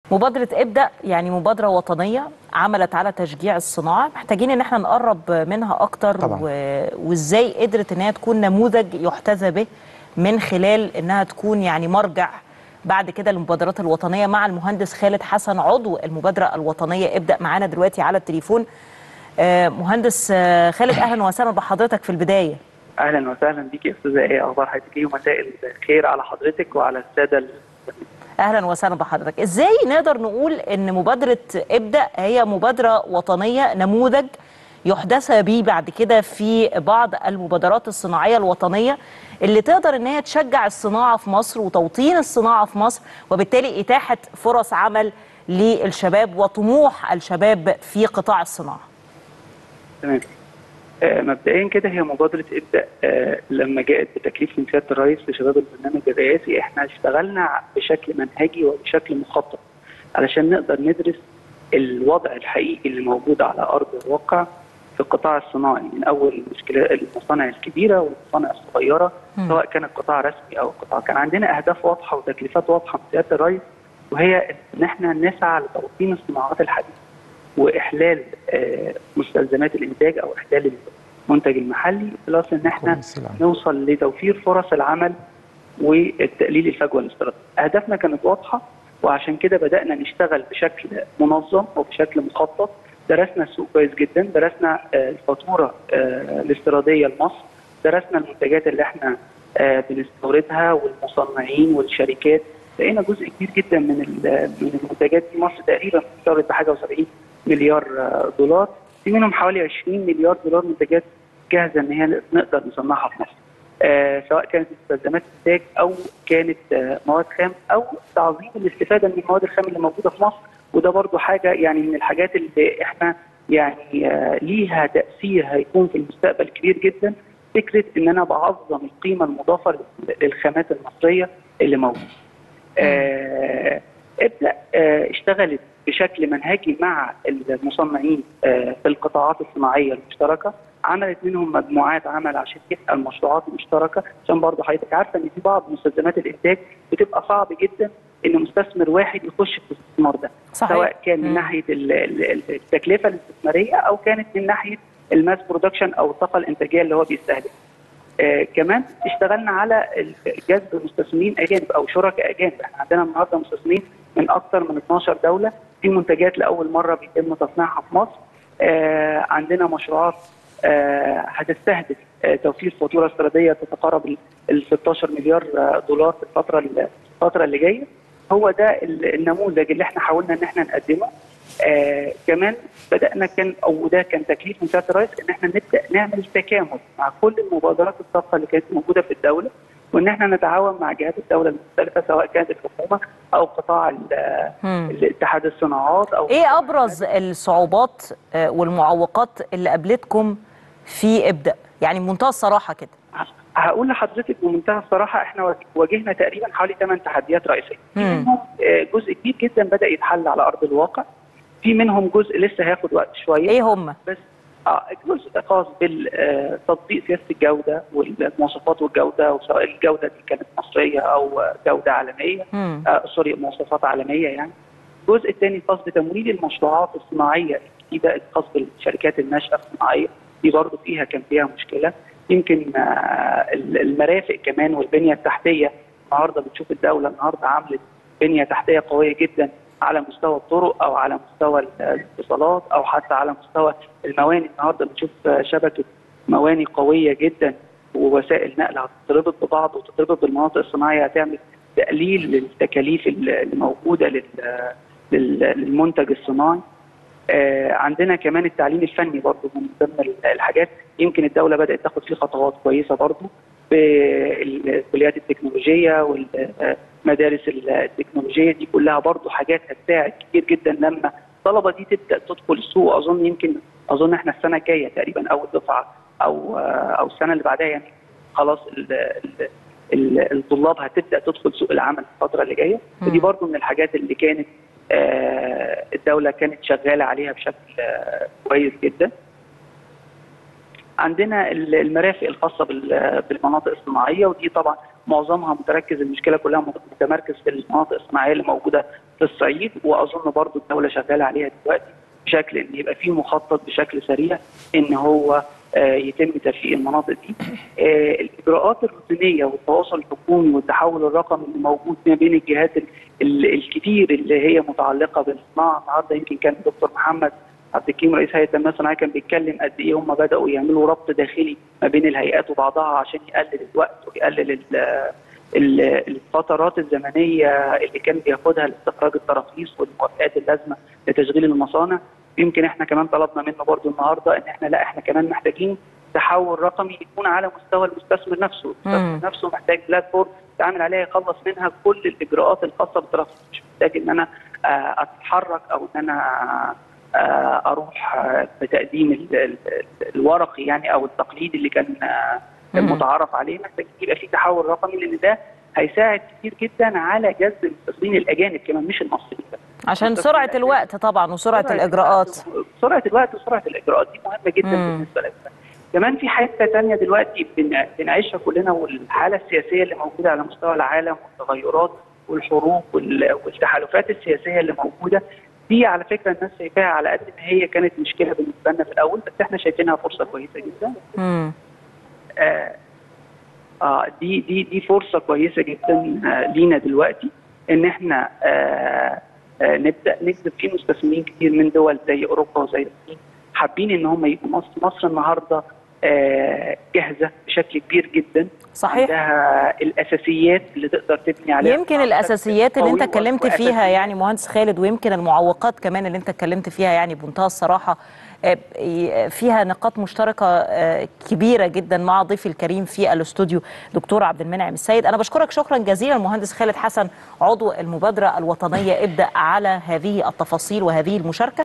مبادرة ابدأ يعني مبادرة وطنية عملت على تشجيع الصناعة محتاجين ان احنا نقرب منها اكتر طبعاً. و... وازاي قدرت ان هي تكون نموذج يحتذى به من خلال انها تكون يعني مرجع بعد كده للمبادرات الوطنية مع المهندس خالد حسن عضو المبادرة الوطنية ابدأ معانا دلوقتي على التليفون آه، مهندس آه، خالد اهلا وسهلا بحضرتك في البداية اهلا وسهلا بيك يا استاذه ايه اخبار حضرتك ايه ومساء الخير على حضرتك وعلى الساده ال- اهلا وسهلا بحضرتك ازاي نقدر نقول ان مبادره ابدا هي مبادره وطنيه نموذج يحدث به بعد كده في بعض المبادرات الصناعيه الوطنيه اللي تقدر ان هي تشجع الصناعه في مصر وتوطين الصناعه في مصر وبالتالي اتاحه فرص عمل للشباب وطموح الشباب في قطاع الصناعه تمام آه مبدئيا كده هي مبادره ابدا آه لما جاءت بتكليف من سياده الرئيس لشباب البرنامج الرئاسي احنا اشتغلنا بشكل منهجي وبشكل مخطط علشان نقدر ندرس الوضع الحقيقي اللي موجود على ارض الواقع في القطاع الصناعي من اول المشكله المصانع الكبيره والمصانع الصغيره مم. سواء كان القطاع رسمي او القطاع كان عندنا اهداف واضحه وتكليفات واضحه من سياده الرئيس وهي ان احنا نسعى لتوطين الصناعات الحديثه واحلال آه، مستلزمات الانتاج او احلال المنتج المحلي بلس ان احنا كويس العمل. نوصل لتوفير فرص العمل والتقليل الفجوه الاستيراديه. اهدافنا كانت واضحه وعشان كده بدانا نشتغل بشكل منظم وبشكل مخطط درسنا السوق كويس جدا درسنا آه، الفاتوره آه، الاستيراديه لمصر درسنا المنتجات اللي احنا آه، بنستوردها والمصنعين والشركات لقينا جزء كبير جدا من ال- من المنتجات دي مصر تقريبا بتستورد بحاجه و70 مليار آه، دولار في منهم حوالي 20 مليار دولار منتجات جاهزه ان هي نقدر نصنعها في مصر. آه سواء كانت مستلزمات انتاج او كانت آه مواد خام او تعظيم الاستفاده من المواد الخام اللي موجوده في مصر وده برضو حاجه يعني من الحاجات اللي احنا يعني آه ليها تاثير هيكون في المستقبل كبير جدا فكره ان انا بعظم القيمه المضافه للخامات المصريه اللي موجوده. آه ابدا آه اشتغلت بشكل منهجي مع المصنعين آه في القطاعات الصناعيه المشتركه عملت منهم مجموعات عمل عشان تبقى المشروعات المشتركه عشان برضه حضرتك عارفه ان في بعض مستلزمات الانتاج بتبقى صعب جدا ان مستثمر واحد يخش في الاستثمار ده صحيح. سواء كان من مم. ناحيه ال- ال- التكلفه الاستثماريه او كانت من ناحيه الماس برودكشن او الطاقه الانتاجيه اللي هو بيستهدف آه كمان اشتغلنا على ال- جذب مستثمرين اجانب او شركاء اجانب احنا عندنا النهارده مستثمرين من اكثر من 12 دوله في منتجات لاول مره بيتم تصنيعها في مصر آه عندنا مشروعات آه هتستهدف آه توفير فاتوره استيراديه تتقارب ال- ال 16 مليار آه، دولار في الفتره ال- الفتره اللي جايه هو ده ال- النموذج اللي احنا حاولنا ان احنا نقدمه آه كمان بدانا كان او ده كان تكليف من سياده الرئيس ان احنا نبدا نعمل تكامل مع كل المبادرات السابقه اللي كانت موجوده في الدوله وان احنا نتعاون مع جهات الدوله المختلفه سواء كانت الحكومه او قطاع ال- مم. الاتحاد الصناعات او ايه ابرز الصعوبات آه، والمعوقات اللي قابلتكم في ابدا يعني بمنتهى الصراحه كده هقول لحضرتك بمنتهى الصراحه احنا واجهنا تقريبا حوالي 8 تحديات رئيسيه. في مم. منهم آه، جزء كبير جدا بدا يتحل على ارض الواقع. في منهم جزء لسه هياخد وقت شويه ايه هم بس اه جزء خاص بالتطبيق سياسه الجوده والمواصفات والجوده وسواء الجوده دي كانت مصريه او آه، جوده عالميه مم. آه سوري مواصفات عالميه يعني. الجزء الثاني خاص بتمويل المشروعات الصناعيه الجديده الخاص بالشركات الناشئه الصناعيه دي برضه فيها كان فيها مشكله يمكن آه، المرافق كمان والبنيه التحتيه النهارده بتشوف الدوله النهارده عملت بنيه تحتيه قويه جدا على مستوى الطرق او على مستوى الاتصالات او حتى على مستوى المواني النهارده بنشوف آه، شبكه مواني قويه جدا ووسائل نقل هتتربط ببعض وتتربط بالمناطق الصناعيه هتعمل تقليل للتكاليف اللي موجوده لل- لل- للمنتج الصناعي آه، عندنا كمان التعليم الفني برضه من ضمن الحاجات يمكن الدوله بدات تاخد فيه خطوات كويسه برضه بالكليات التكنولوجيه والمدارس التكنولوجيه دي كلها برضه حاجات هتساعد كتير جدا لما الطلبه دي تبدا تدخل السوق اظن يمكن اظن احنا السنه الجايه تقريبا اول دفعه او او السنه اللي بعدها يعني خلاص ال- ال- ال- الطلاب هتبدا تدخل سوق العمل الفتره اللي جايه ودي مم. برضه من الحاجات اللي كانت آه، الدوله كانت شغاله عليها بشكل آه، كويس جدا عندنا ال- المرافق الخاصه بال- بالمناطق الصناعيه ودي طبعا معظمها متركز المشكله كلها متمركز في المناطق الصناعيه اللي موجوده في الصعيد واظن برضو الدوله شغاله عليها دلوقتي بشكل ان يبقى في مخطط بشكل سريع ان هو آه، يتم تفعيل المناطق دي آه، الاجراءات الروتينيه والتواصل الحكومي والتحول الرقمي اللي موجود ما بين الجهات ال- ال- الكتير اللي هي متعلقه بالصناعه النهارده يمكن كان الدكتور محمد عبد الكريم رئيس هيئه التنميه الصناعيه كان بيتكلم قد ايه هم بداوا يعملوا ربط داخلي ما بين الهيئات وبعضها عشان يقلل الوقت ويقلل ال- ال- الفترات الزمنيه اللي كان بياخدها لاستخراج التراخيص والموافقات اللازمه لتشغيل المصانع يمكن احنا كمان طلبنا منه برضو النهارده ان احنا لا احنا كمان محتاجين تحول رقمي يكون على مستوى المستثمر نفسه، مم. المستثمر نفسه محتاج بلاتفورم يتعامل عليها يخلص منها كل الاجراءات الخاصه بالتراخيص، مش محتاج ان انا آه، اتحرك او ان انا آه، اروح آه، بتقديم ال- ال- ال- الورقي يعني او التقليدي اللي كان آه، كان مم. متعارف عليه محتاج يبقى في تحول رقمي لان ده هيساعد كتير جدا على جذب المستثمرين الاجانب كمان مش المصريين بس. عشان المستثمرين سرعه الأجانب. الوقت طبعا وسرعه الاجراءات سرعه الوقت وسرعه الاجراءات دي مهمه جدا مم. بالنسبه لنا كمان في حته ثانيه دلوقتي بن- بنعيشها كلنا والحاله السياسيه اللي موجوده على مستوى العالم والتغيرات والحروب وال- والتحالفات السياسيه اللي موجوده دي على فكره الناس شايفاها على قد ما هي كانت مشكله بالنسبه لنا في الاول بس احنا شايفينها فرصه كويسه جدا مم. آه آه دي دي دي فرصه كويسه جدا آه لينا دلوقتي ان احنا آه آه نبدا نجذب فيه مستثمرين كتير من دول زي اوروبا وزي الصين حابين ان هم يجوا مصر مصر النهارده آه جاهزه بشكل كبير جدا صحيح عندها الاساسيات اللي تقدر تبني عليها يمكن الاساسيات اللي انت قوي اتكلمت فيها وأساسيات. يعني مهندس خالد ويمكن المعوقات كمان اللي انت اتكلمت فيها يعني بمنتهى الصراحه آه، ي- فيها نقاط مشتركه آه، كبيره جدا مع ضيفي الكريم في الاستوديو دكتور عبد المنعم السيد انا بشكرك شكرا جزيلا المهندس خالد حسن عضو المبادره الوطنيه ابدا على هذه التفاصيل وهذه المشاركه